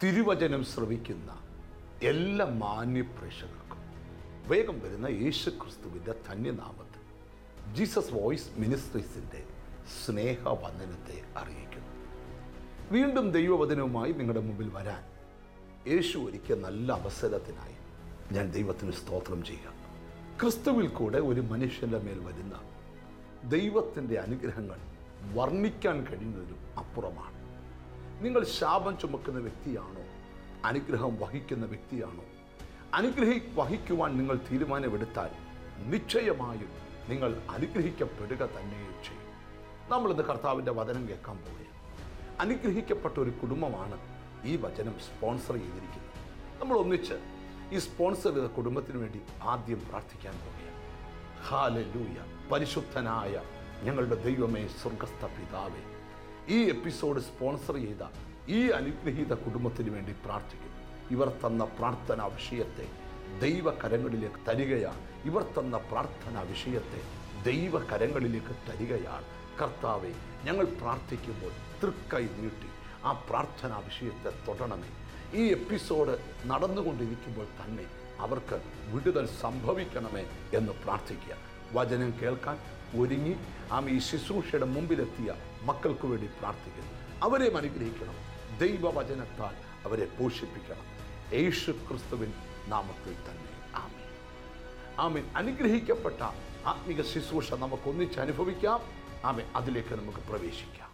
തിരുവചനം ശ്രവിക്കുന്ന എല്ലാ മാന്യ പ്രേക്ഷകർക്കും വേഗം വരുന്ന യേശു ക്രിസ്തുവിൻ്റെ ധന്യനാമത്തിൽ ജീസസ് വോയിസ് മിനിസ്ട്രീസിൻ്റെ സ്നേഹവന്ദനത്തെ അറിയിക്കുന്നു വീണ്ടും ദൈവവചനവുമായി നിങ്ങളുടെ മുമ്പിൽ വരാൻ യേശു ഒരുക്കിയ നല്ല അവസരത്തിനായി ഞാൻ ദൈവത്തിന് സ്തോത്രം ചെയ്യുക ക്രിസ്തുവിൽ കൂടെ ഒരു മനുഷ്യൻ്റെ മേൽ വരുന്ന ദൈവത്തിൻ്റെ അനുഗ്രഹങ്ങൾ വർണ്ണിക്കാൻ കഴിയുന്നതിനും അപ്പുറമാണ് നിങ്ങൾ ശാപം ചുമക്കുന്ന വ്യക്തിയാണോ അനുഗ്രഹം വഹിക്കുന്ന വ്യക്തിയാണോ അനുഗ്രഹി വഹിക്കുവാൻ നിങ്ങൾ തീരുമാനമെടുത്താൽ നിശ്ചയമായും നിങ്ങൾ അനുഗ്രഹിക്കപ്പെടുക തന്നെ ചെയ്യും നമ്മളിന്ന് കർത്താവിൻ്റെ വചനം കേൾക്കാൻ പോവുകയാണ് അനുഗ്രഹിക്കപ്പെട്ട ഒരു കുടുംബമാണ് ഈ വചനം സ്പോൺസർ ചെയ്തിരിക്കുന്നത് നമ്മൾ ഒന്നിച്ച് ഈ സ്പോൺസർ ചെയ്ത കുടുംബത്തിന് വേണ്ടി ആദ്യം പ്രാർത്ഥിക്കാൻ പോവുകയാണ് ഹാലലൂയ പരിശുദ്ധനായ ഞങ്ങളുടെ ദൈവമേ സ്വർഗസ്ഥ പിതാവേ ഈ എപ്പിസോഡ് സ്പോൺസർ ചെയ്ത ഈ അനുഗ്രഹീത കുടുംബത്തിന് വേണ്ടി പ്രാർത്ഥിക്കുന്നു ഇവർ തന്ന പ്രാർത്ഥന വിഷയത്തെ ദൈവകരങ്ങളിലേക്ക് തരികയാണ് ഇവർ തന്ന പ്രാർത്ഥന വിഷയത്തെ ദൈവകരങ്ങളിലേക്ക് തരികയാണ് കർത്താവെ ഞങ്ങൾ പ്രാർത്ഥിക്കുമ്പോൾ തൃക്കൈ നീട്ടി ആ പ്രാർത്ഥനാ വിഷയത്തെ തൊടണമേ ഈ എപ്പിസോഡ് നടന്നുകൊണ്ടിരിക്കുമ്പോൾ തന്നെ അവർക്ക് വിടുതൽ സംഭവിക്കണമേ എന്ന് പ്രാർത്ഥിക്കുക വചനം കേൾക്കാൻ ഒരുങ്ങി ആമ ഈ ശുശ്രൂഷയുടെ മുമ്പിലെത്തിയ മക്കൾക്ക് വേണ്ടി പ്രാർത്ഥിക്കുന്നു അവരെ അനുഗ്രഹിക്കണം ദൈവവചനത്താൽ അവരെ പോഷിപ്പിക്കണം യേശു ക്രിസ്തുവിൻ നാമത്തിൽ തന്നെ ആമേൻ ആമേൻ അനുഗ്രഹിക്കപ്പെട്ട ആത്മിക ശുശ്രൂഷ നമുക്ക് ഒന്നിച്ച് അനുഭവിക്കാം ആമേൻ അതിലേക്ക് നമുക്ക് പ്രവേശിക്കാം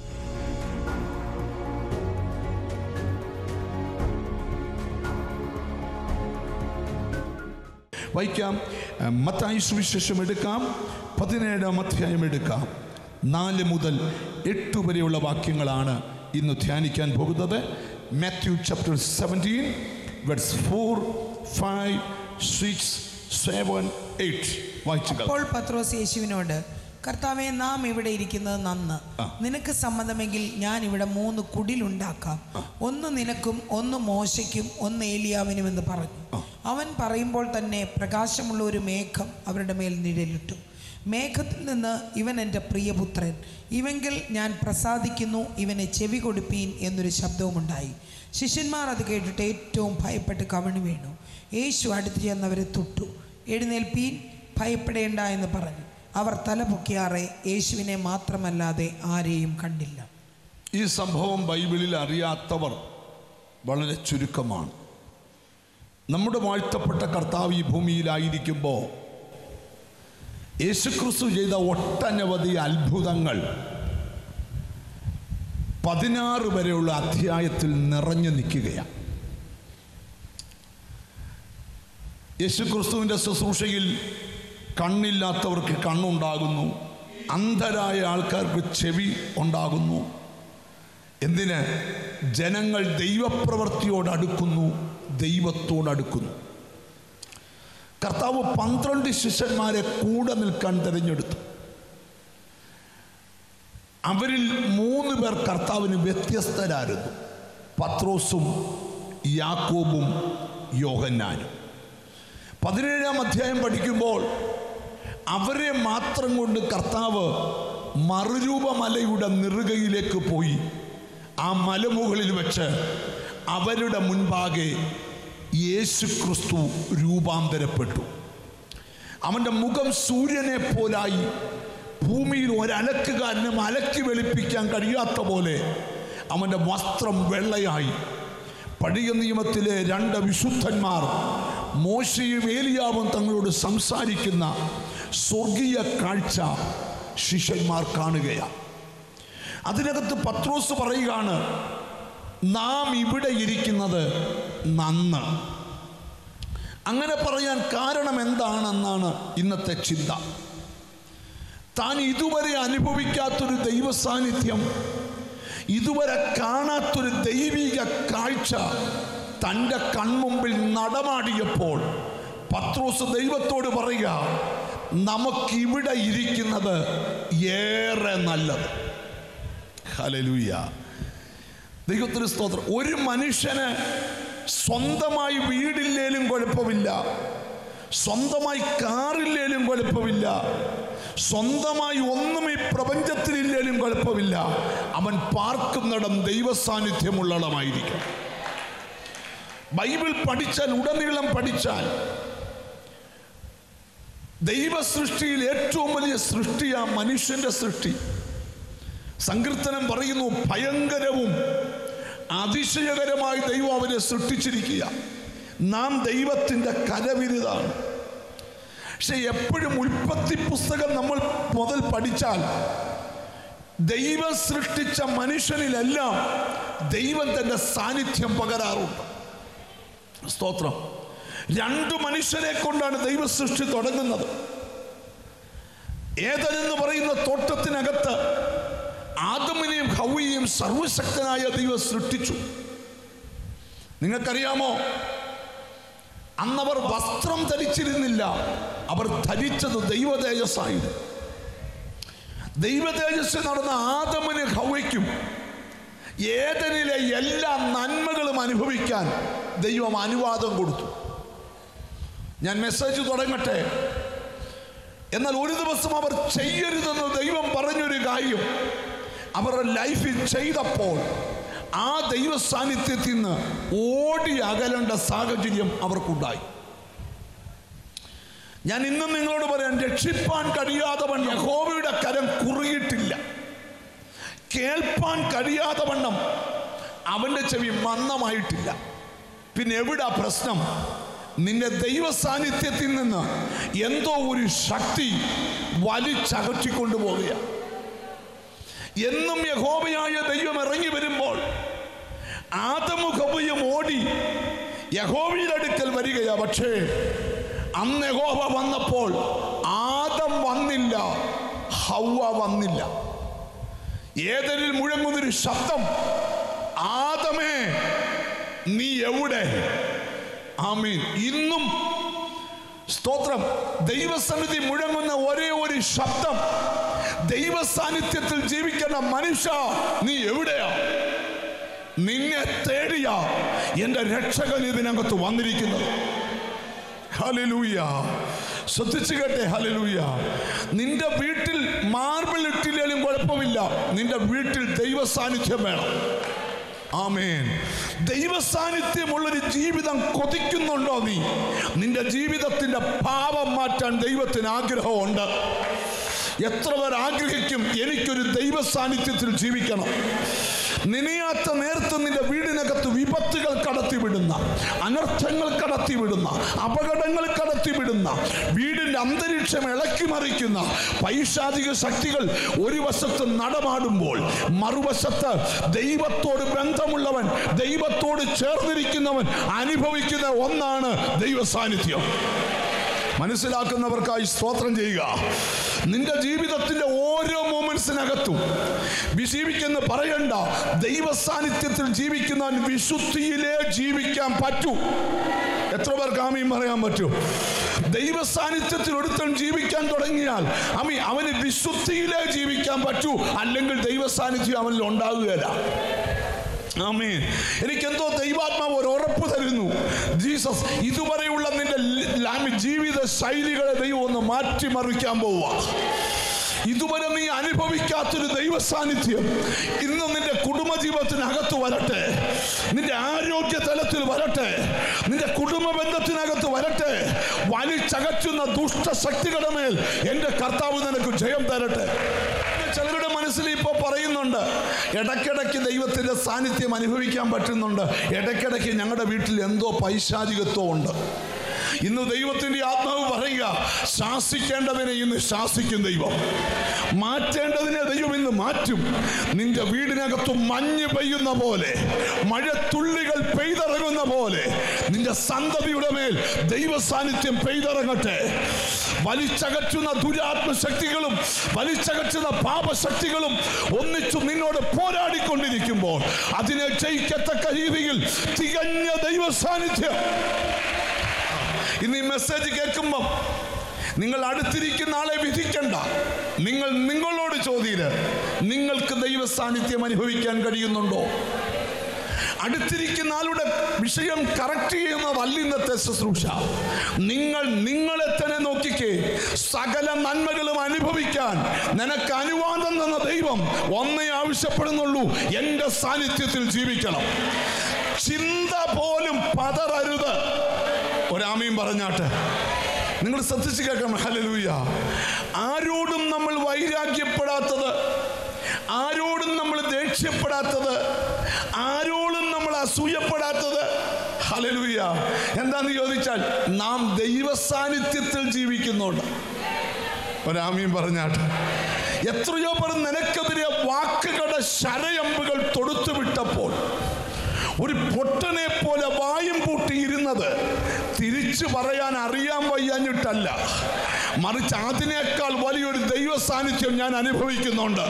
വായിക്കാം മത്തായി സുവിശേഷം എടുക്കാം പതിനേഴാം അധ്യായം എടുക്കാം നാല് മുതൽ എട്ട് വരെയുള്ള വാക്യങ്ങളാണ് ഇന്ന് ധ്യാനിക്കാൻ പോകുന്നത് Matthew chapter seventeen verses four five six seven eight വായിച്ചുകൾ അപ്പോൾ പത്രോസ് യേശുവിനോട് കർത്താവെ നാം ഇവിടെ ഇരിക്കുന്നത് നന്ന് ആ. നിനക്ക് സമ്മതമെങ്കിൽ ഞാൻ ഇവിടെ മൂന്ന് കുടിലുണ്ടാക്കാം ഒന്ന് നിനക്കും ഒന്ന് മോശയ്ക്കും ഒന്ന് ഏലിയാവിനും എന്ന് പറഞ്ഞു അവൻ പറയുമ്പോൾ തന്നെ പ്രകാശമുള്ള ഒരു മേഘം അവരുടെ മേൽ നിഴലിട്ടു മേഘത്തിൽ നിന്ന് ഇവൻ എൻ്റെ പ്രിയപുത്രൻ ഇവങ്കിൽ ഞാൻ പ്രസാദിക്കുന്നു ഇവനെ ചെവി കൊടുപ്പീൻ എന്നൊരു ശബ്ദവുമുണ്ടായി ശിഷ്യന്മാർ അത് കേട്ടിട്ട് ഏറ്റവും ഭയപ്പെട്ട് കവിണു വീണു യേശു അടുത്ത് ചെന്നവരെ തൊട്ടു എഴുന്നേൽപ്പീൻ ഭയപ്പെടേണ്ട എന്ന് പറഞ്ഞു അവർ തല പൊക്കിയാറെ യേശുവിനെ മാത്രമല്ലാതെ ആരെയും കണ്ടില്ല ഈ സംഭവം ബൈബിളിൽ അറിയാത്തവർ വളരെ ചുരുക്കമാണ് നമ്മുടെ വാഴ്ത്തപ്പെട്ട കർത്താവ് ഈ ഭൂമിയിലായിരിക്കുമ്പോൾ യേശുക്രിസ്തു ചെയ്ത ഒട്ടനവധി അത്ഭുതങ്ങൾ പതിനാറ് വരെയുള്ള അധ്യായത്തിൽ നിറഞ്ഞു നിൽക്കുകയാണ് യേശുക്രിസ്തുവിൻ്റെ ശുശ്രൂഷയിൽ കണ്ണില്ലാത്തവർക്ക് കണ്ണുണ്ടാകുന്നു അന്ധരായ ആൾക്കാർക്ക് ചെവി ഉണ്ടാകുന്നു എന്തിന് ജനങ്ങൾ ദൈവപ്രവൃത്തിയോടടുക്കുന്നു ദൈവത്തോടടുക്കുന്നു കർത്താവ് പന്ത്രണ്ട് ശിഷ്യന്മാരെ കൂടെ നിൽക്കാൻ തിരഞ്ഞെടുത്തു അവരിൽ മൂന്ന് പേർ കർത്താവിന് വ്യത്യസ്തരായിരുന്നു പത്രോസും യാക്കോബും യോഹന്നാനും പതിനേഴാം അധ്യായം പഠിക്കുമ്പോൾ അവരെ മാത്രം കൊണ്ട് കർത്താവ് മറുരൂപമലയുടെ നെറുകയിലേക്ക് പോയി ആ മലമുകളിൽ വെച്ച് അവരുടെ മുൻപാകെ യേശു ക്രിസ്തു രൂപാന്തരപ്പെട്ടു അവൻ്റെ മുഖം സൂര്യനെ പോലായി ഭൂമിയിൽ ഒരലക്കുകാരനും അലക്കി വെളുപ്പിക്കാൻ കഴിയാത്ത പോലെ അവൻ്റെ വസ്ത്രം വെള്ളയായി പഴയ നിയമത്തിലെ രണ്ട് വിശുദ്ധന്മാർ മോശയും ഏലിയാവും തങ്ങളോട് സംസാരിക്കുന്ന സ്വർഗീയ കാഴ്ച ശിഷ്യന്മാർ കാണുകയാണ് അതിനകത്ത് പത്രോസ് പറയുകയാണ് നാം ഇവിടെ ഇരിക്കുന്നത് നന്ന് അങ്ങനെ പറയാൻ കാരണം എന്താണെന്നാണ് ഇന്നത്തെ ചിന്ത താൻ ഇതുവരെ അനുഭവിക്കാത്തൊരു ദൈവ സാന്നിധ്യം ഇതുവരെ കാണാത്തൊരു ദൈവിക കാഴ്ച തൻ്റെ കൺമുമ്പിൽ നടമാടിയപ്പോൾ പത്രോസ് ദൈവത്തോട് പറയുക നമുക്കിവിടെ ഇരിക്കുന്നത് ഏറെ നല്ലത് ഹലലൂയ ദൈവത്തിന് സ്തോത്രം ഒരു മനുഷ്യന് സ്വന്തമായി വീടില്ലേലും കുഴപ്പമില്ല സ്വന്തമായി കാറില്ലേലും കുഴപ്പമില്ല സ്വന്തമായി ഒന്നും ഈ പ്രപഞ്ചത്തിലില്ലേലും കുഴപ്പമില്ല അവൻ പാർക്കുന്നിടം ദൈവ സാന്നിധ്യമുള്ളിടമായിരിക്കും ബൈബിൾ പഠിച്ചാൽ ഉടനീളം പഠിച്ചാൽ ദൈവ സൃഷ്ടിയിൽ ഏറ്റവും വലിയ സൃഷ്ടിയാ മനുഷ്യന്റെ സൃഷ്ടി സങ്കീർത്തനം പറയുന്നു ഭയങ്കരവും അതിശയകരമായി ദൈവം അവനെ സൃഷ്ടിച്ചിരിക്കുക നാം ദൈവത്തിൻ്റെ കരവിരുതാണ് പക്ഷെ എപ്പോഴും ഉൽപ്പത്തി പുസ്തകം നമ്മൾ മുതൽ പഠിച്ചാൽ ദൈവം സൃഷ്ടിച്ച മനുഷ്യനിലെല്ലാം ദൈവം തന്റെ സാന്നിധ്യം പകരാറുണ്ട് സ്തോത്രം രണ്ടു മനുഷ്യരെ കൊണ്ടാണ് ദൈവ സൃഷ്ടി തുടങ്ങുന്നത് ഏതെന്ന് പറയുന്ന തോട്ടത്തിനകത്ത് ആദമിനെയും ഹൗവിയെയും സർവശക്തനായ ദൈവം സൃഷ്ടിച്ചു നിങ്ങൾക്കറിയാമോ അന്നവർ വസ്ത്രം ധരിച്ചിരുന്നില്ല അവർ ധരിച്ചത് ദൈവ തേജസ്സായിരുന്നു ദൈവ തേജസ് നടന്ന ആദമിന് ഹൗവയ്ക്കും ഏതനിലെ എല്ലാ നന്മകളും അനുഭവിക്കാൻ ദൈവം അനുവാദം കൊടുത്തു ഞാൻ മെസ്സേജ് തുടങ്ങട്ടെ എന്നാൽ ഒരു ദിവസം അവർ ചെയ്യരുതെന്ന് ദൈവം പറഞ്ഞൊരു കാര്യം അവരുടെ ലൈഫിൽ ചെയ്തപ്പോൾ ആ ദൈവ സാന്നിധ്യത്തിൽ നിന്ന് ഓടി അകലേണ്ട സാഹചര്യം അവർക്കുണ്ടായി ഞാൻ ഇന്നും നിങ്ങളോട് പറയാൻ രക്ഷിപ്പാൻ കഴിയാതെ വണ്ണം യഹോവയുടെ കരം കുറുകിയിട്ടില്ല കേൾപ്പാൻ കഴിയാതെ വണ്ണം അവന്റെ ചെവി മന്ദമായിട്ടില്ല പിന്നെ എവിടാ പ്രശ്നം നിന്റെ ദൈവ സാന്നിധ്യത്തിൽ നിന്ന് എന്തോ ഒരു ശക്തി വലിച്ചകറ്റിക്കൊണ്ടു പോകുക എന്നും യഹോവയായ ദൈവം ഇറങ്ങി വരുമ്പോൾ ആദമുഖവും ഓടി യഹോവയുടെ അടുക്കൽ വരികയാ പക്ഷേ അന്ന് യഹോവ വന്നപ്പോൾ ആദം വന്നില്ല ഹൗവ വന്നില്ല ഏതനിൽ മുഴങ്ങുന്നൊരു ശബ്ദം ആദമേ നീ എവിടെ ആമീൻ ഇന്നും സ്തോത്രം ദൈവസന്നിധി മുഴങ്ങുന്ന ഒരേ ഒരു ശബ്ദം ദൈവ സാന്നിധ്യത്തിൽ ജീവിക്കുന്ന മനുഷ്യ നീ എവിടെയാ നിന്നെ തേടിയ എന്റെ രക്ഷകൻ ഇതിനകത്ത് വന്നിരിക്കുന്നത് ഹലലൂയ ശ്രദ്ധിച്ചു കേട്ടെ ഹലലൂയ നിന്റെ വീട്ടിൽ മാർബിൾ ഇട്ടില്ലേലും കുഴപ്പമില്ല നിന്റെ വീട്ടിൽ ദൈവ സാന്നിധ്യം വേണം ആമേൻ ദൈവ സാന്നിധ്യമുള്ളൊരു ജീവിതം കൊതിക്കുന്നുണ്ടോ നീ നിന്റെ ജീവിതത്തിന്റെ പാപം മാറ്റാൻ ദൈവത്തിന് ആഗ്രഹമുണ്ട് എത്ര പേർ ആഗ്രഹിക്കും എനിക്കൊരു ദൈവ സാന്നിധ്യത്തിൽ ജീവിക്കണം നിനയാത്ത നേരത്ത് നിന്റെ വീടിനകത്ത് വിപത്തുകൾ കടത്തിവിടുന്ന അനർത്ഥങ്ങൾ കടത്തിവിടുന്ന അപകടങ്ങൾ കടത്തിവിടുന്ന വീടിന്റെ അന്തരീക്ഷം ഇളക്കി മറിക്കുന്ന പൈശാചിക ശക്തികൾ ഒരു വശത്ത് നടമാടുമ്പോൾ മറുവശത്ത് ദൈവത്തോട് ബന്ധമുള്ളവൻ ദൈവത്തോട് ചേർന്നിരിക്കുന്നവൻ അനുഭവിക്കുന്ന ഒന്നാണ് ദൈവ സാന്നിധ്യം മനസ്സിലാക്കുന്നവർക്കായി സ്തോത്രം ചെയ്യുക നിന്റെ ജീവിതത്തിന്റെ ഓരോ മൂമെന്റ്സിനകത്തും ജീവിക്കുന്ന പറയണ്ട ദൈവ സാന്നിധ്യത്തിൽ ജീവിക്കുന്നവൻ വിശുദ്ധിയിലേ ജീവിക്കാൻ പറ്റൂ എത്ര പേർക്ക് ആമയും പറയാൻ പറ്റും ദൈവ സാന്നിധ്യത്തിൽ ഒരുത്തൻ ജീവിക്കാൻ തുടങ്ങിയാൽ അമ്മി അവന് വിശുദ്ധിയിലേ ജീവിക്കാൻ പറ്റൂ അല്ലെങ്കിൽ ദൈവ സാന്നിധ്യം അവനിൽ ഉണ്ടാകുകയില്ല ആമേൻ എനിക്കെന്തോ ദൈവാത്മാവ് ഒരു ഉറപ്പ് തരുന്നു ജീസസ് ഇതുവരെയുള്ള നിന്റെ ലാമി ജീവിത ശൈലികളെ ദൈവം ഒന്ന് മാറ്റിമറിക്കാൻ പോവുക ഇതുവരെ നീ അനുഭവിക്കാത്തൊരു ദൈവ സാന്നിധ്യം ഇന്ന് നിന്റെ കുടുംബജീവിതത്തിനകത്ത് വരട്ടെ നിന്റെ ആരോഗ്യ തലത്തിൽ വരട്ടെ നിന്റെ കുടുംബ ബന്ധത്തിനകത്ത് വരട്ടെ വലിച്ചകറ്റുന്ന ദുഷ്ടശക്തികളുടെ മേൽ എൻ്റെ കർത്താവ് നിനക്ക് ജയം തരട്ടെ ചിലരുടെ മനസ്സിൽ ഇപ്പോൾ പറയുന്നുണ്ട് ഇടയ്ക്കിടയ്ക്ക് ദൈവത്തിൻ്റെ സാന്നിധ്യം അനുഭവിക്കാൻ പറ്റുന്നുണ്ട് ഇടയ്ക്കിടയ്ക്ക് ഞങ്ങളുടെ വീട്ടിൽ എന്തോ പൈശാചികത്വം ഉണ്ട് ഇന്ന് ദൈവത്തിന്റെ ആത്മാവ് പറയുക ശാസിക്കേണ്ടതിനെ ഇന്ന് ശാസിക്കും ദൈവം മാറ്റേണ്ടതിനെ ദൈവം ഇന്ന് മാറ്റും നിന്റെ വീടിനകത്ത് മഞ്ഞ് പെയ്യുന്ന പോലെ മഴത്തുള്ളികൾ പെയ്തിറങ്ങുന്ന പോലെ നിന്റെ സന്തതിയുടെ മേൽ ദൈവ സാന്നിധ്യം പെയ്തിറങ്ങട്ടെ വലിച്ചകറ്റുന്ന ദുരാത്മശക്തികളും വലിച്ചകറ്റുന്ന പാപശക്തികളും ഒന്നിച്ചു നിന്നോട് പോരാടിക്കൊണ്ടിരിക്കുമ്പോൾ അതിനെ ജയിക്കത്തക്ക രീതിയിൽ തികഞ്ഞ ദൈവ സാന്നിധ്യം ഇന്ന് ഈ മെസ്സേജ് കേൾക്കുമ്പം നിങ്ങൾ അടുത്തിരിക്കുന്ന ആളെ വിധിക്കണ്ട നിങ്ങൾ നിങ്ങളോട് ചോദ്യം നിങ്ങൾക്ക് ദൈവ സാന്നിധ്യം അനുഭവിക്കാൻ കഴിയുന്നുണ്ടോ അടുത്തിരിക്കുന്ന ആളുടെ വിഷയം കറക്റ്റ് ചെയ്യുന്നതല്ല ഇന്നത്തെ ശുശ്രൂഷ നിങ്ങൾ നിങ്ങളെ തന്നെ നോക്കിക്കേ സകല നന്മകളും അനുഭവിക്കാൻ നിനക്ക് അനുവാദം തന്ന ദൈവം ഒന്നേ ആവശ്യപ്പെടുന്നുള്ളൂ എൻ്റെ സാന്നിധ്യത്തിൽ ജീവിക്കണം ചിന്ത പോലും പതറരുത് ഒരാമയും പറഞ്ഞാട്ട് നിങ്ങൾ ശ്രദ്ധിച്ച് കേൾക്കണം ഹലലൂയ ആരോടും നമ്മൾ വൈരാഗ്യപ്പെടാത്തത് ആരോടും നമ്മൾ ദേഷ്യപ്പെടാത്തത് ആരോടും നമ്മൾ അസൂയപ്പെടാത്തത് ഹലലൂയ എന്താന്ന് ചോദിച്ചാൽ നാം ദൈവ സാന്നിധ്യത്തിൽ ജീവിക്കുന്നുണ്ട് ഒരാമയും പറഞ്ഞാട്ട് എത്രയോ പേർ നിനക്കെതിരെ വാക്കുകളുടെ ശരയമ്പുകൾ തൊടുത്തു വിട്ടപ്പോൾ ഒരു പൊട്ടനെ പോലെ വായും പൂട്ടിയിരുന്നത് തിരിച്ചു പറയാൻ അറിയാൻ വയ്യാഞ്ഞിട്ടല്ല മറിച്ച് അതിനേക്കാൾ വലിയൊരു ദൈവ സാന്നിധ്യം ഞാൻ അനുഭവിക്കുന്നുണ്ട്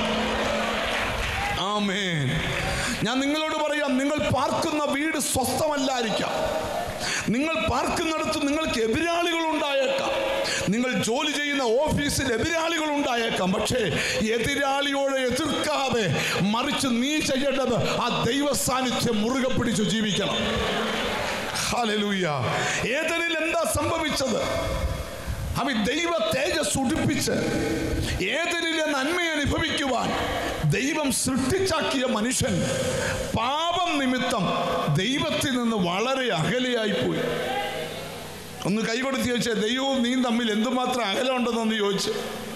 ആമേൻ ഞാൻ നിങ്ങളോട് പറയാം നിങ്ങൾ പാർക്കുന്ന വീട് സ്വസ്ഥമല്ലായിരിക്കാം നിങ്ങൾ പാർക്കുന്നിടത്ത് നിങ്ങൾക്ക് എതിരാളികൾ ഉണ്ടായേക്കാം നിങ്ങൾ ജോലി ചെയ്യുന്ന ഓഫീസിൽ എതിരാളികൾ ഉണ്ടായേക്കാം പക്ഷേ എതിരാളിയോട് എതിർക്കാതെ മറിച്ച് നീ ചെയ്യേണ്ടത് ആ ദൈവ സാന്നിധ്യം മുറുകെ പിടിച്ചു ജീവിക്കണം ഹാലലൂയ ഏതനിൽ എന്താ സംഭവിച്ചത് അവൻ ദൈവ തേജസ് ഉടിപ്പിച്ച് ഏതനിലെ നന്മ അനുഭവിക്കുവാൻ ദൈവം സൃഷ്ടിച്ചാക്കിയ മനുഷ്യൻ പാപം നിമിത്തം ദൈവത്തിൽ നിന്ന് വളരെ അകലെയായി പോയി ഒന്ന് കൈകൊടുത്ത് ചോദിച്ചേ ദൈവവും നീ തമ്മിൽ എന്തുമാത്രം അകലമുണ്ടെന്നൊന്ന് ചോദിച്ചു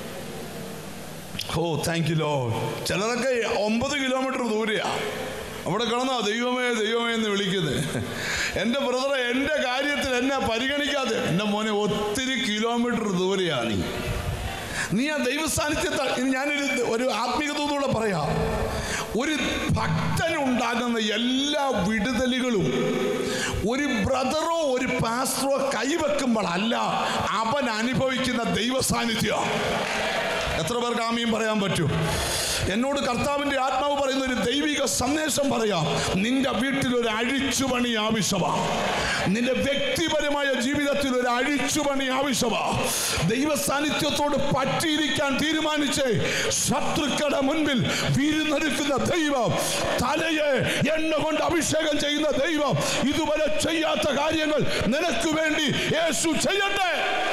ഓ താങ്ക് യു ലോ ചിലരൊക്കെ ഒമ്പത് കിലോമീറ്റർ ദൂരെയാ അവിടെ കിടന്നാ ദൈവമേ ദൈവമേ എന്ന് വിളിക്കുന്നത് എൻ്റെ ബ്രദറെ എൻ്റെ കാര്യത്തിൽ എന്നെ പരിഗണിക്കാതെ എൻ്റെ മോനെ ഒത്തിരി കിലോമീറ്റർ ദൂരെയാ നീ നീ ആ ദൈവസാന്നിധ്യത്താൽ ഇനി ഞാനൊരു ഒരു ആത്മീയതയോടെ പറയാം ഒരു ഭക്തനുണ്ടാകുന്ന എല്ലാ വിടുതലുകളും ഒരു ബ്രദറോ ഒരു പാസ്റ്ററോ കൈവെക്കുമ്പോഴല്ല അവൻ അനുഭവിക്കുന്ന ദൈവ സാന്നിധ്യം എത്ര പേർക്ക് ആമയും പറയാൻ പറ്റും എന്നോട് കർത്താവിൻ്റെ ആത്മാവ് പറയുന്ന ഒരു ദൈവിക സന്ദേശം പറയാം നിന്റെ വീട്ടിൽ ഒരു അഴിച്ചുപണി ആവശ്യമാണ് നിന്റെ വ്യക്തിപരമായ ജീവിതത്തിൽ ഒരു അഴിച്ചുപണി ആവശ്യമാണ് ദൈവ സാന്നിധ്യത്തോട് പറ്റിയിരിക്കാൻ തീരുമാനിച്ച് ശത്രുക്കളുടെ മുൻപിൽ വീരുന്നൊരുക്കുന്ന ദൈവം തലയെ എണ്ണ കൊണ്ട് അഭിഷേകം ചെയ്യുന്ന ദൈവം ഇതുവരെ ചെയ്യാത്ത കാര്യങ്ങൾ നിനക്ക് വേണ്ടി യേശു ചെയ്യട്ടെ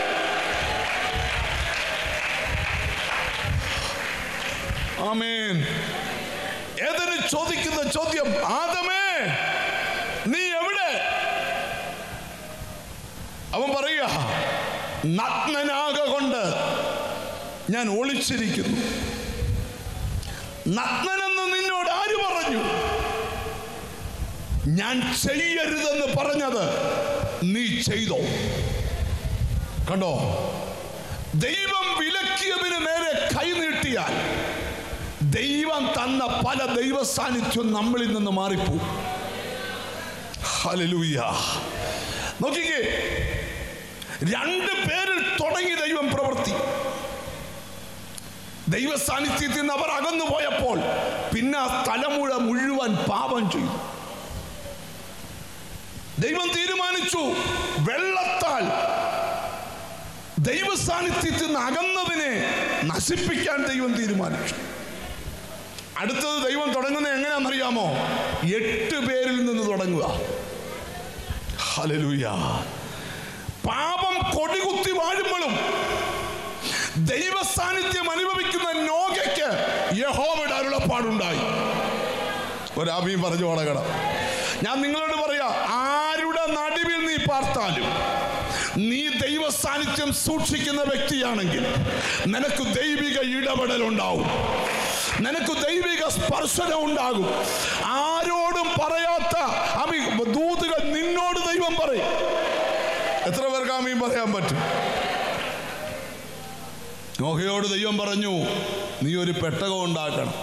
ആമേൻ ഏതൊരു ചോദിക്കുന്ന ചോദ്യം ആദമേ നീ എവിടെ അവൻ പറയുക നഗ്നനാക കൊണ്ട് ഞാൻ ഒളിച്ചിരിക്കുന്നു നഗ്നനെന്ന് നിന്നോട് ആര് പറഞ്ഞു ഞാൻ ചെയ്യരുതെന്ന് പറഞ്ഞത് നീ ചെയ്തോ കണ്ടോ ദൈവം വിലക്കിയതിന് നേരെ കൈനീട്ടിയാൽ ദൈവം തന്ന പല ദൈവ സാന്നിധ്യം നമ്മളിൽ നിന്ന് മാറിപ്പോ ഹലലൂയ നോക്കിക്കേ രണ്ട് പേരിൽ തുടങ്ങി ദൈവം പ്രവൃത്തി ദൈവ സാന്നിധ്യത്തിൽ നിന്ന് അവർ അകന്നു പോയപ്പോൾ പിന്നെ ആ തലമുഴ മുഴുവൻ പാപം ചെയ്തു ദൈവം തീരുമാനിച്ചു വെള്ളത്താൽ ദൈവ സാന്നിധ്യത്തിൽ നിന്ന് അകന്നതിനെ നശിപ്പിക്കാൻ ദൈവം തീരുമാനിച്ചു അടുത്തത് ദൈവം തുടങ്ങുന്നത് എങ്ങനെയാണെന്നറിയാമോ എട്ട് പേരിൽ നിന്ന് തുടങ്ങുക ഹലലൂയ പാപം കൊടികുത്തി വാഴുമ്പോഴും ദൈവ സാന്നിധ്യം അനുഭവിക്കുന്ന നോഗയ്ക്ക് യഹോവയുടെ അരുളപ്പാടുണ്ടായി ഒരാബിയും പറഞ്ഞു തുടങ്ങണം ഞാൻ നിങ്ങളോട് പറയാ ആരുടെ നടുവിൽ നീ പാർത്താലും നീ ദൈവ സാന്നിധ്യം സൂക്ഷിക്കുന്ന വ്യക്തിയാണെങ്കിൽ നിനക്ക് ദൈവിക ഇടപെടൽ ഉണ്ടാവും നിനക്ക് ദൈവിക സ്പർശനം ഉണ്ടാകും ആരോടും പറയാത്ത അമി ദൂതുകൾ നിന്നോട് ദൈവം പറയും എത്ര പേർക്ക് ആമീൻ പറയാൻ പറ്റും നോഹയോട് ദൈവം പറഞ്ഞു നീ ഒരു പെട്ടകം ഉണ്ടാക്കണം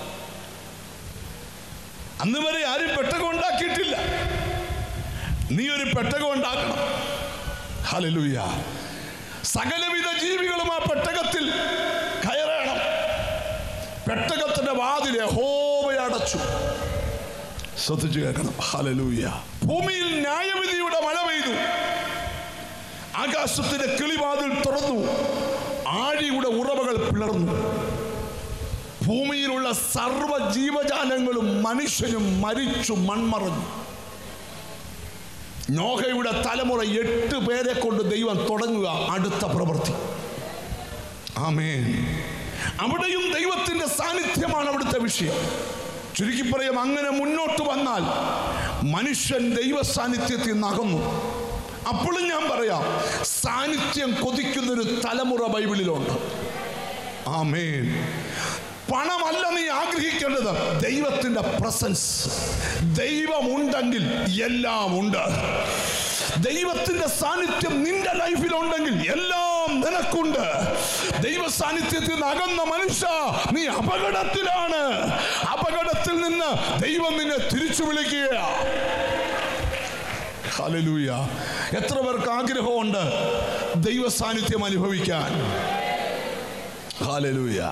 അന്ന് വരെ ആരും പെട്ടകം ഉണ്ടാക്കിയിട്ടില്ല നീ ഒരു പെട്ടകം ഉണ്ടാക്കണം ഹലലൂയ സകലവിധ ജീവികളും ആ പെട്ടകത്തിൽ കയറണം പെട്ടകത്തിന്റെ വാതിൽ യഹോവയടച്ചു ശ്രദ്ധിച്ചു കേൾക്കണം ഹലലൂയ ഭൂമിയിൽ ന്യായവിധിയുടെ മഴ പെയ്തു ആകാശത്തിന്റെ കിളിവാതിൽ തുറന്നു ആഴിയുടെ ഉറവകൾ പിളർന്നു ഭൂമിയിലുള്ള സർവ്വ ജീവജാലങ്ങളും മനുഷ്യനും മരിച്ചു മൺമറഞ്ഞു നോഹയുടെ തലമുറ എട്ട് പേരെ കൊണ്ട് ദൈവം തുടങ്ങുക അടുത്ത പ്രവൃത്തി ആമേൻ അവിടെയും ദൈവത്തിന്റെ സാന്നിധ്യമാണ് അവിടുത്തെ വിഷയം ചുരുക്കി പറയാം അങ്ങനെ മുന്നോട്ട് വന്നാൽ മനുഷ്യൻ ദൈവ സാന്നിധ്യത്തിൽ നിന്ന് അകന്നു അപ്പോഴും ഞാൻ പറയാം സാന്നിധ്യം കൊതിക്കുന്നൊരു തലമുറ ബൈബിളിലുണ്ട് ആമേൻ പണമല്ല നീ ആഗ്രഹിക്കേണ്ടത് ദൈവത്തിന്റെ പ്രസൻസ് ദൈവമുണ്ടെങ്കിൽ എല്ലാം ഉണ്ട് ദൈവത്തിന്റെ സാന്നിധ്യം നിന്റെ ലൈഫിലുണ്ടെങ്കിൽ എല്ലാം നിനക്കുണ്ട് ദൈവ സാന്നിധ്യത്തിൽ നിന്ന് അകന്ന മനുഷ്യ നീ അപകടത്തിലാണ് അപകടത്തിൽ നിന്ന് ദൈവം നിന്നെ തിരിച്ചു വിളിക്കുക ഹല്ലേലൂയ എത്ര പേർക്ക് ആഗ്രഹമുണ്ട് ദൈവ സാന്നിധ്യം അനുഭവിക്കാൻ ഹാലലൂയ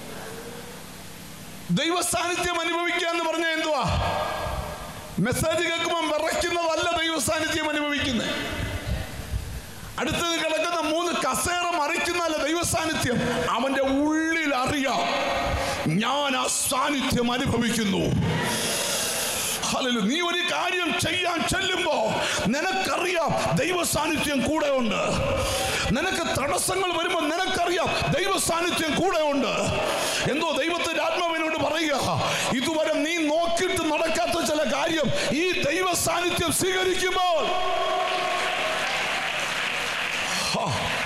ദൈവ സാന്നിധ്യം അനുഭവിക്കുക എന്ന് പറഞ്ഞാൽ എന്തുവാ മെസ്സേജ് കേൾക്കുമ്പോൾ വിറയ്ക്കുന്നതല്ല ദൈവ സാന്നിധ്യം അനുഭവിക്കുന്നത് അടുത്തത് കിടക്കുന്ന മൂന്ന് കസേറ മറിക്കുന്നതല്ല ദൈവ സാന്നിധ്യം അവന്റെ ഉള്ളിൽ അറിയാം ഞാൻ ആ സാന്നിധ്യം അനുഭവിക്കുന്നു ഹല്ലേലൂയ. നീ ഒരു കാര്യം ചെയ്യാൻ ചെല്ലുമ്പോ നിനക്കറിയാം ദൈവ സാന്നിധ്യം കൂടെ ഉണ്ട് നിനക്ക് തടസ്സങ്ങൾ വരുമ്പോൾ നിനക്കറിയാം ദൈവ സാന്നിധ്യം കൂടെ ഉണ്ട് എന്തോ ദൈവത്തിന്റെ ആത്മാവിനോട് പറയുക ഇതുവരെ നീ നോക്കിയിട്ട് നടക്കാത്ത ചില കാര്യം ഈ ദൈവ സാന്നിധ്യം സ്വീകരിക്കുമ്പോൾ ഹാ.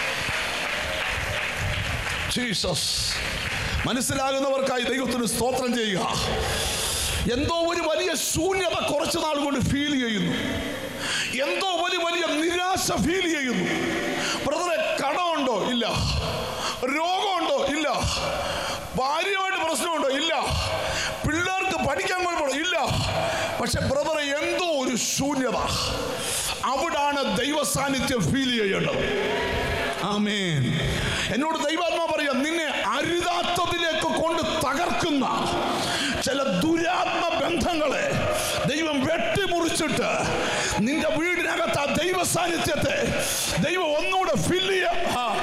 ജീസസ് മനസ്സിലാകുന്നവർക്കായി ദൈവത്തിന് സ്തോത്രം ചെയ്യുക എന്തോ ഒരു വലിയ ശൂന്യത കുറച്ചു നാൾ കൊണ്ട് ഫീൽ ചെയ്യുന്നു എന്തോ ഒരു വലിയ നിരാശ ഫീൽ ചെയ്യുന്നു ബ്രദറെ കടമുണ്ടോ ഇല്ല രോഗമുണ്ടോ ഇല്ല ഭാര്യയുമായിട്ട് പ്രശ്നമുണ്ടോ ഇല്ല പിള്ളേർക്ക് പഠിക്കാൻ കുഴപ്പമുണ്ടോ ഇല്ല പക്ഷെ ബ്രദറെ എന്തോ ഒരു ശൂന്യത അവിടാണ് ദൈവ സാന്നിധ്യം ഫീൽ ചെയ്യേണ്ടത് ആമേൻ എന്നോട് ദൈവാത്മാ പറയാം നിന്നെ അരുതാത്തതിലേക്ക് കൊണ്ട് തകർക്കുന്ന ചില ദുരാത്മ ബന്ധങ്ങളെ ദൈവം വെട്ടിമുറിച്ചിട്ട് നിന്റെ വീടിനകത്ത് ആ ദൈവ സാന്നിധ്യത്തെ ദൈവം ഒന്നുകൂടെ ഫില്ല് ചെയ്യാം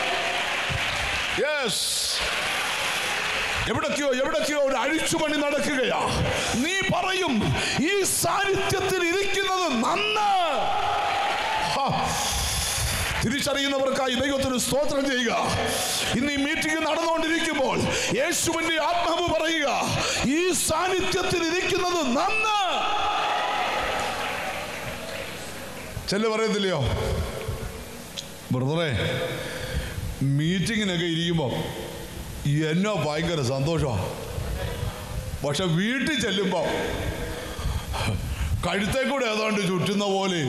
യെസ് എവിടൊക്കെയോ എവിടൊക്കെയോ ഒരു അഴിച്ചുപണി നടക്കുകയാ നീ പറയും ഈ സാന്നിധ്യത്തിൽ ഇരിക്കുന്നത് നന്ന് ഹാ. തിരിച്ചറിയുന്നവർക്കായി ദൈവത്തിന് സ്തോത്രം ചെയ്യുക ഇന്ന് ഈ മീറ്റിംഗ് നടന്നുകൊണ്ടിരിക്കുമ്പോൾ യേശുവിന്റെ ആത്മാവ് പറയുക ഈ സാന്നിധ്യത്തിൽ ഇരിക്കുന്നത് നന്ന് ചെല്ലു പറയത്തില്ലയോ ബ്രദറെ മീറ്റിങ്ങിനൊക്കെ ഇരിക്കുമ്പോൾ എന്നോ ഭയങ്കര സന്തോഷമാണ് പക്ഷെ വീട്ടിൽ ചെല്ലുമ്പോൾ കഴുത്തെ കൂടെ ഏതാണ്ട് ചുറ്റുന്ന പോലെയും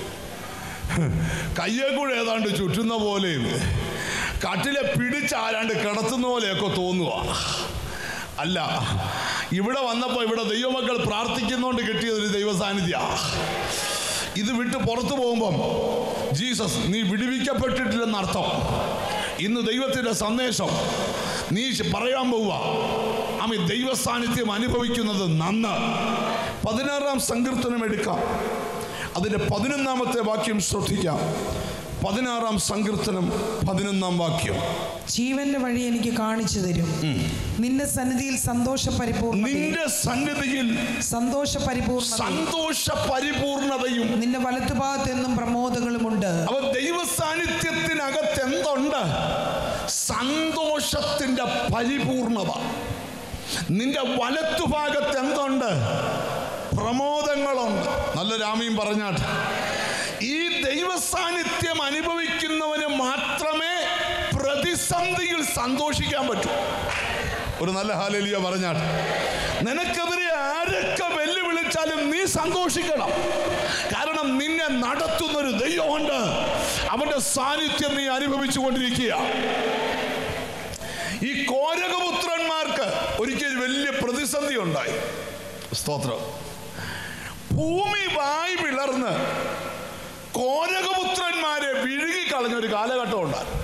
കയ്യെ കൂടെ ഏതാണ്ട് ചുറ്റുന്ന പോലെയും കട്ടിലെ പിടിച്ചാരാണ്ട് കിടത്തുന്ന പോലെയൊക്കെ തോന്നുക അല്ല ഇവിടെ വന്നപ്പോൾ ഇവിടെ ദൈവമക്കൾ പ്രാർത്ഥിക്കുന്നതുകൊണ്ട് കിട്ടിയ ഒരു ദൈവ സാന്നിധ്യ ഇത് വിട്ട് പുറത്തു പോകുമ്പം ജീസസ് നീ വിടുവിക്കപ്പെട്ടിട്ടില്ലെന്ന് അർത്ഥം ഇന്ന് ദൈവത്തിൻ്റെ സന്ദേശം നീ പറയാൻ പോവുക ആമി ദൈവ സാന്നിധ്യം അനുഭവിക്കുന്നത് നന്ന് പതിനാറാം സങ്കീർത്തനം എടുക്കാം അതിൻ്റെ പതിനൊന്നാമത്തെ വാക്യം ശ്രദ്ധിക്കാം പതിനാറാം സങ്കീർത്തനം പതിനൊന്നാം വാക്യം ജീവന്റെ വഴി എനിക്ക് കാണിച്ചു തരും നിന്റെ സന്നിധിയിൽ സന്തോഷ പരിപൂർണ നിന്റെ സന്നിധിയിൽ സന്തോഷ പരിപൂർണ സന്തോഷ പരിപൂർണതയും നിന്റെ വലത്തുഭാഗത്ത് എന്നും പ്രമോദങ്ങളുമുണ്ട് അവ ദൈവ സാന്നിധ്യത്തിനകത്ത് എന്തുണ്ട് സന്തോഷത്തിന്റെ പരിപൂർണത നിന്റെ വലത്തുഭാഗത്ത് എന്തുണ്ട് പ്രമോദങ്ങളുണ്ട് നല്ല രാമയും പറഞ്ഞാട്ട് ഈ ദൈവ സാന്നിധ്യം അനുഭവിക്കുന്നവന് മാത്രമേ പ്രതിസന്ധിയിൽ സന്തോഷിക്കാൻ പറ്റൂ ഒരു നല്ല ഹാലലിയ പറഞ്ഞാട്ട് നിനക്കെതിരെ ആരൊക്കെ വെല്ലുവിളിച്ചാലും നീ സന്തോഷിക്കണം കാരണം നിന്നെ നടത്തുന്നൊരു ദൈവമുണ്ട് അവന്റെ സാന്നിധ്യം നീ അനുഭവിച്ചു കൊണ്ടിരിക്കുക ഈ കോരകപുത്രന്മാർക്ക് ഒരിക്കൽ വലിയ പ്രതിസന്ധി ഉണ്ടായി സ്തോത്രം ഭൂമി വായി പിളർന്ന് കോരകപുത്രന്മാരെ വിഴുകിക്കളഞ്ഞ ഒരു കാലഘട്ടം ഉണ്ടായി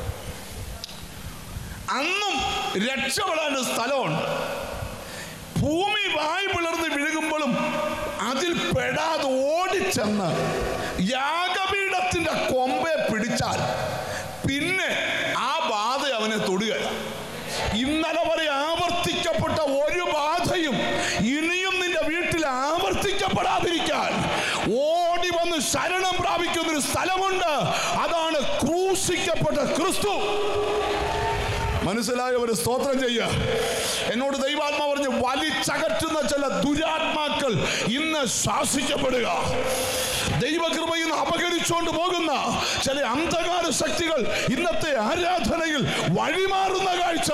അന്നും രക്ഷപ്പെടാൻ ഒരു സ്ഥലമുണ്ട് ഭൂമി വായി പിളർന്ന് വിഴുകുമ്പോഴും അതിൽ പെടാതെ ഓടിച്ചെന്ന് യാഗപീഠത്തിന്റെ കൊമ്പെ പിടിച്ചാൽ പിന്നെ ആ ബാധ അവനെ തൊടുകയില്ല ഇന്നലെ വരെ ആവർത്തിക്കപ്പെട്ട ഒരു ബാധയും ഇനിയും നിന്റെ വീട്ടിൽ ആവർത്തിക്കപ്പെടാതിരിക്കാൻ ഓടി വന്ന് ശരണം പ്രാപിക്കുന്ന ഒരു സ്ഥലമുണ്ട് അതാണ് ക്രൂശിക്കപ്പെട്ട ക്രിസ്തു മനസ്സിലായ ഒരു സ്തോത്രം ചെയ്യുക എന്നോട് ദൈവാത്മാ പറഞ്ഞ് വലിച്ചകറ്റുന്ന ചില ദുരാത്മാക്കൾ ഇന്ന് ശാസിക്കപ്പെടുക ദൈവകൃപയിൽ നിന്ന് അപകരിച്ചുകൊണ്ട് പോകുന്ന ചില അന്ധകാര ശക്തികൾ ഇന്നത്തെ ആരാധനയിൽ വഴിമാറുന്ന കാഴ്ച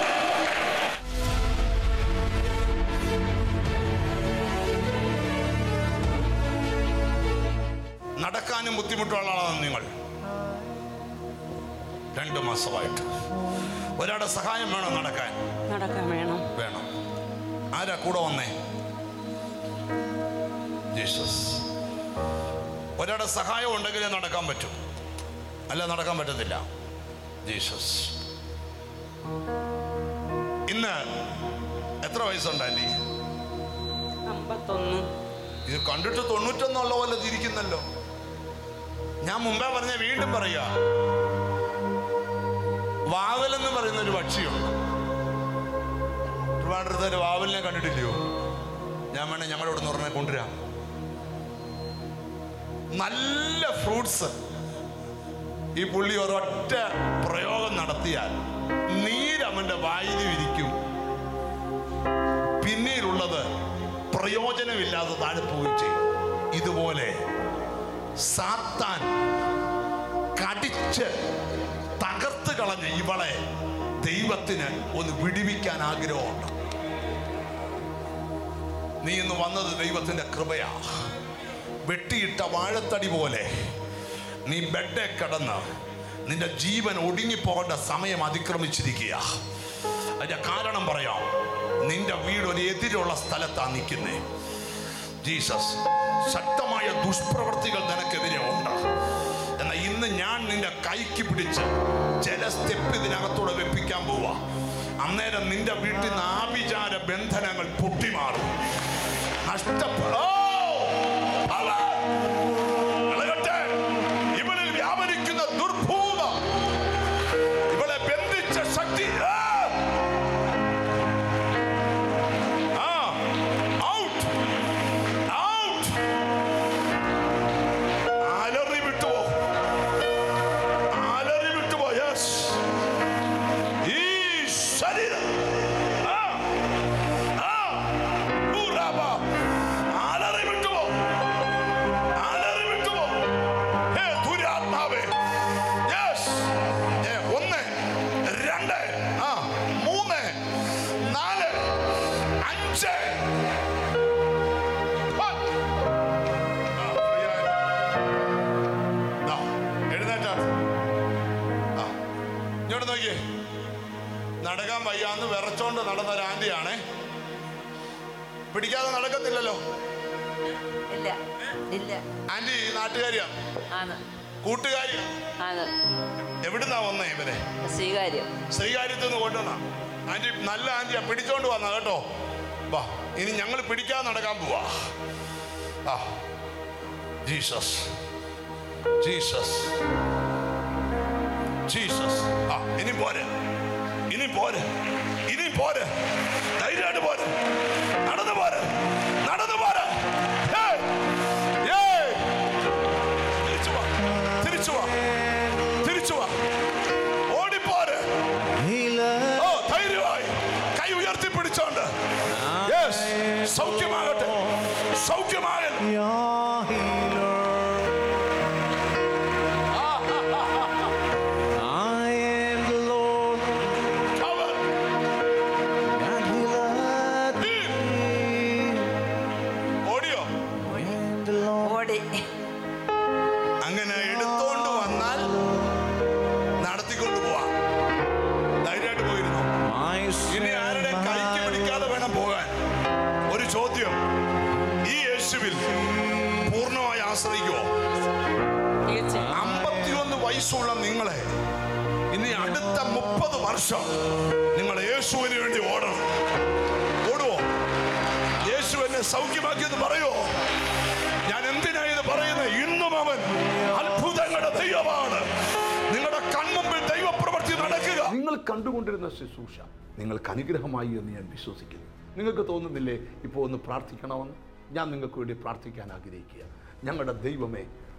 നടക്കാനും ബുദ്ധിമുട്ടുള്ള ആളാണ് നിങ്ങൾ രണ്ടു മാസമായിട്ട് ഒരാളുടെ സഹായം വേണം നടക്കാൻ നടക്കാൻ വേണം വേണം ആരാ കൂടെ വന്നേ ജീസസ് ഒരാളുടെ സഹായം ഉണ്ടെങ്കിലേ നടക്കാൻ പറ്റൂ അല്ല നടക്കാൻ പറ്റത്തില്ല ജീസസ് ഇന്ന് എത്ര വയസ്സുണ്ട് ആൻറ്റി അമ്പത്തൊന്ന് ഇത് കണ്ടിട്ട് തൊണ്ണൂറ്റൊന്നുള്ള പോലെ തിരിക്കുന്നല്ലോ ഞാൻ മുമ്പേ പറഞ്ഞ വീണ്ടും പറയുക വാവലെന്ന് പറയുന്ന ഒരു പക്ഷിയുണ്ട് ട്രിവാൻഡ്രത്ത് ഒരു വാവലിനെ കണ്ടിട്ടില്ലയോ ഞാൻ വേണേ ഞങ്ങളുടെ ഇവിടെ നിന്ന് പറഞ്ഞ കൊണ്ടുവരാം നല്ല ഫ്രൂട്ട്സ് ഈ പുള്ളി ഒരൊറ്റ പ്രയോഗം നടത്തിയാൽ നീരവന്റെ വായിൽ വിരിക്കും പിന്നീടുള്ളത് പ്രയോജനമില്ലാതെ താഴെ പോവുകയും ചെയ്യും ഇതുപോലെ സാത്താൻ കടിച്ച് തകർത്ത് കളഞ്ഞ ഇവളെ ദൈവത്തിന് ഒന്ന് വിടിവിക്കാൻ ആഗ്രഹമുണ്ട് നീ ഇന്ന് വന്നത് ദൈവത്തിന്റെ കൃപയാ വെട്ടിയിട്ട വാഴത്തടി പോലെ നീ ബെഡെ കിടന്ന് നിന്റെ ജീവൻ ഒടുങ്ങിപ്പോകേണ്ട സമയം അതിക്രമിച്ചിരിക്കുക അതിന്റെ കാരണം പറയാം നിന്റെ വീട് ഒരു എതിരുള്ള സ്ഥലത്താണ് നിൽക്കുന്നേ ജീസസ് ശക്തമായ ദുഷ്പ്രവൃത്തികൾ നിനക്കെതിരെ ഉണ്ട് എന്നാൽ ഇന്ന് ഞാൻ നിന്റെ കൈക്ക് പിടിച്ച് ചില സ്റ്റെപ്പ് ഇതിനകത്തൂടെ വെപ്പിക്കാൻ പോവാ അന്നേരം നിന്റെ വീട്ടിൽ നിന്ന് ആഭിചാര ബന്ധനങ്ങൾ പൊട്ടിമാറും നഷ്ടപ്പെടോ ഇവളിൽ വ്യാപരിക്കുന്ന ദുർഭൂതം ഇവളെ ബന്ധിച്ച ശക്തി ആ! ആ ഔട്ട് ഔട്ട് അലറി വിട്ടുപോ അലറി വിട്ടുപോ യെസ് ഈ ശരീരം ആ ആ ഊറാബ അലറി വിട്ടുപോ അലറി വിട്ടുപോ ഹേ ദുരാത്മാവേ യെസ് ഏ ഒന്ന് രണ്ട് ആ മൂന്ന് നാല് അഞ്ച് ആ. ആ, free ആയോ? ദാ, എഴുന്നേറ്റാ ആ ഇങ്ങോട്ട് നോക്കിയേ നടക്കാൻ വയ്യാന്ന് വിറച്ചോണ്ട് നടന്ന ഒരു ആന്റിയാണേ പിടിക്കാതെ നടക്കത്തില്ലല്ലോ ഇല്ല ഇല്ല ആന്റി നാട്ടുകാരിയാ ആണ് കൂട്ടുകാരി ആണ് എവിടുന്നാ വന്നേ ഇവരെ സ്വീകാര്യം ശ്രീകാര്യത്തിൽ നിന്ന് കൊണ്ടുവന്ന ആന്റി നല്ല ആന്റിയാ പിടിച്ചോണ്ട് വന്ന കേട്ടോ വാ ഇനി ഞങ്ങൾ പിടിക്കാതെ നടക്കാൻ പോവാ ആ ജീസസ് ജീസസ് ജീസസ് ആ ഇനി പോരെ ഇനി പോരെ ഇനി പോരെ ധൈര്യമായിട്ട് പോരെ നടന്നു പോരെ നടന്നു പോരെ ഏയ്! ഏയ്! തിരിച്ചു വാ തിരിച്ചു വാ തിരിച്ചു വാ ഓടിപ്പോരെ ഓ ധൈര്യമായി കൈ ഉയർത്തി പിടിച്ചോണ്ട് യെസ് സൗഖ്യമാകട്ടെ സൗഖ്യമാകൽ അവർ ഓടിയോ ഓടി അങ്ങനെ എടുത്തോണ്ട് വന്നാൽ നടത്തിക്കൊണ്ട് പോവാം ധൈര്യമായിട്ട് പോയിരുന്നു ഇനി ആരുടെ കൈക്ക് പിടിക്കാതെ വേണം പോകാൻ ഒരു ചോദ്യം ഈ യേശുവിൽ പൂർണ്ണമായി ആശ്രയിക്കുമോ തീർച്ചയായും അമ്പത്തിയൊന്ന് വയസ്സുള്ള നിങ്ങളെ ഇനി അടുത്ത മുപ്പത് വർഷം നിങ്ങൾ യേശുവിന് വേണ്ടി ഓടണം ഓടുവോ യേശു എന്നെ സൗഖ്യമാക്കിയെന്ന് പറയുമോ ഞാൻ എന്തിനാ ഇത് പറയുന്നത് ഇന്നും അവൻ അത്ഭുതങ്ങളുടെ ദൈവമാണ് നിങ്ങളുടെ കൺമുമ്പിൽ ദൈവപ്രവൃത്തി നടക്കുക നിങ്ങൾ കണ്ടുകൊണ്ടിരുന്ന ശുശ്രൂഷ നിങ്ങൾക്ക് അനുഗ്രഹമായി എന്ന് ഞാൻ വിശ്വസിക്കുന്നു നിങ്ങൾക്ക് തോന്നുന്നില്ലേ ഇപ്പോൾ ഒന്ന് പ്രാർത്ഥിക്കണമെന്ന് ഞാൻ നിങ്ങൾക്ക് വേണ്ടി പ്രാർത്ഥിക്കാൻ ആഗ്രഹിക്കുക ഞങ്ങളുടെ ദൈവമേ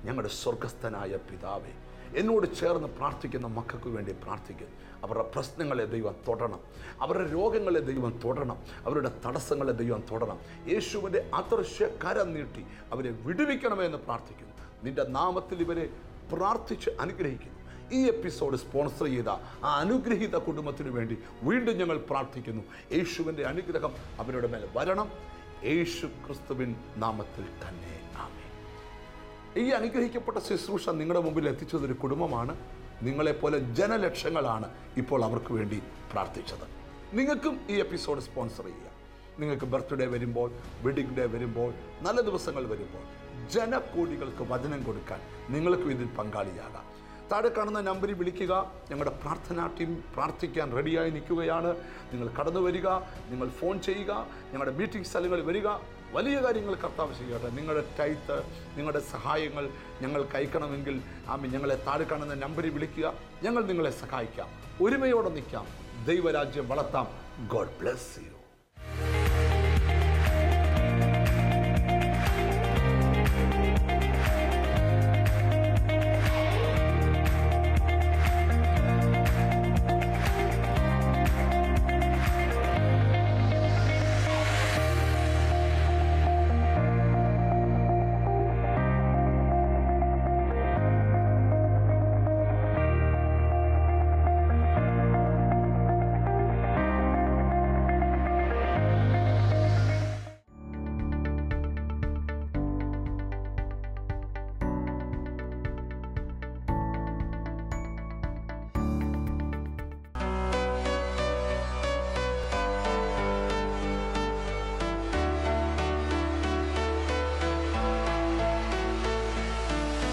ഞങ്ങളുടെ സ്വർഗസ്ഥനായ പിതാവേ എന്നോട് ചേർന്ന് പ്രാർത്ഥിക്കുന്ന മക്കൾക്ക് വേണ്ടി പ്രാർത്ഥിക്കുന്നു അവരുടെ പ്രശ്നങ്ങളെ ദൈവം തൊടണം അവരുടെ രോഗങ്ങളെ ദൈവം തൊടണം അവരുടെ തടസ്സങ്ങളെ ദൈവം തൊടണം യേശുവിൻ്റെ അദൃശ്യ കരം നീട്ടി അവരെ വിടുവിക്കണമേ എന്ന് പ്രാർത്ഥിക്കുന്നു നിന്റെ നാമത്തിൽ ഇവരെ പ്രാർത്ഥിച്ച് അനുഗ്രഹിക്കുന്നു ഈ എപ്പിസോഡ് സ്പോൺസർ ചെയ്ത ആ അനുഗ്രഹീത കുടുംബത്തിനു വേണ്ടി വീണ്ടും ഞങ്ങൾ പ്രാർത്ഥിക്കുന്നു യേശുവിൻ്റെ അനുഗ്രഹം അവരുടെ മേൽ വരണം യേശു ക്രിസ്തുവിൻ നാമത്തിൽ തന്നെ ആമേ ഈ അനുഗ്രഹിക്കപ്പെട്ട ശുശ്രൂഷ നിങ്ങളുടെ മുമ്പിൽ എത്തിച്ചതൊരു കുടുംബമാണ് നിങ്ങളെപ്പോലെ ജനലക്ഷങ്ങളാണ് ഇപ്പോൾ അവർക്ക് വേണ്ടി പ്രാർത്ഥിച്ചത് നിങ്ങൾക്കും ഈ എപ്പിസോഡ് സ്പോൺസർ ചെയ്യാം നിങ്ങൾക്ക് ബർത്ത്ഡേ വരുമ്പോൾ വെഡിങ് ഡേ വരുമ്പോൾ നല്ല ദിവസങ്ങൾ വരുമ്പോൾ ജനകോടികൾക്ക് വചനം കൊടുക്കാൻ നിങ്ങൾക്കും ഇതിൽ പങ്കാളിയാകാം താഴെ കാണുന്ന നമ്പറിൽ വിളിക്കുക ഞങ്ങളുടെ പ്രാർത്ഥനാ ടീം പ്രാർത്ഥിക്കാൻ റെഡിയായി നിൽക്കുകയാണ് നിങ്ങൾ കടന്നു വരിക നിങ്ങൾ ഫോൺ ചെയ്യുക ഞങ്ങളുടെ മീറ്റിംഗ് സ്ഥലങ്ങളിൽ വരിക വലിയ കാര്യങ്ങൾ കർത്താവ് ചെയ്യട്ടെ നിങ്ങളുടെ ടൈത്ത് നിങ്ങളുടെ സഹായങ്ങൾ ഞങ്ങൾക്ക് അയക്കണമെങ്കിൽ ആമി ഞങ്ങളെ താഴെ കാണുന്ന നമ്പറിൽ വിളിക്കുക ഞങ്ങൾ നിങ്ങളെ സഹായിക്കാം ഒരുമയോടെ നിൽക്കാം ദൈവരാജ്യം വളർത്താം ഗോഡ് ബ്ലെസ് യു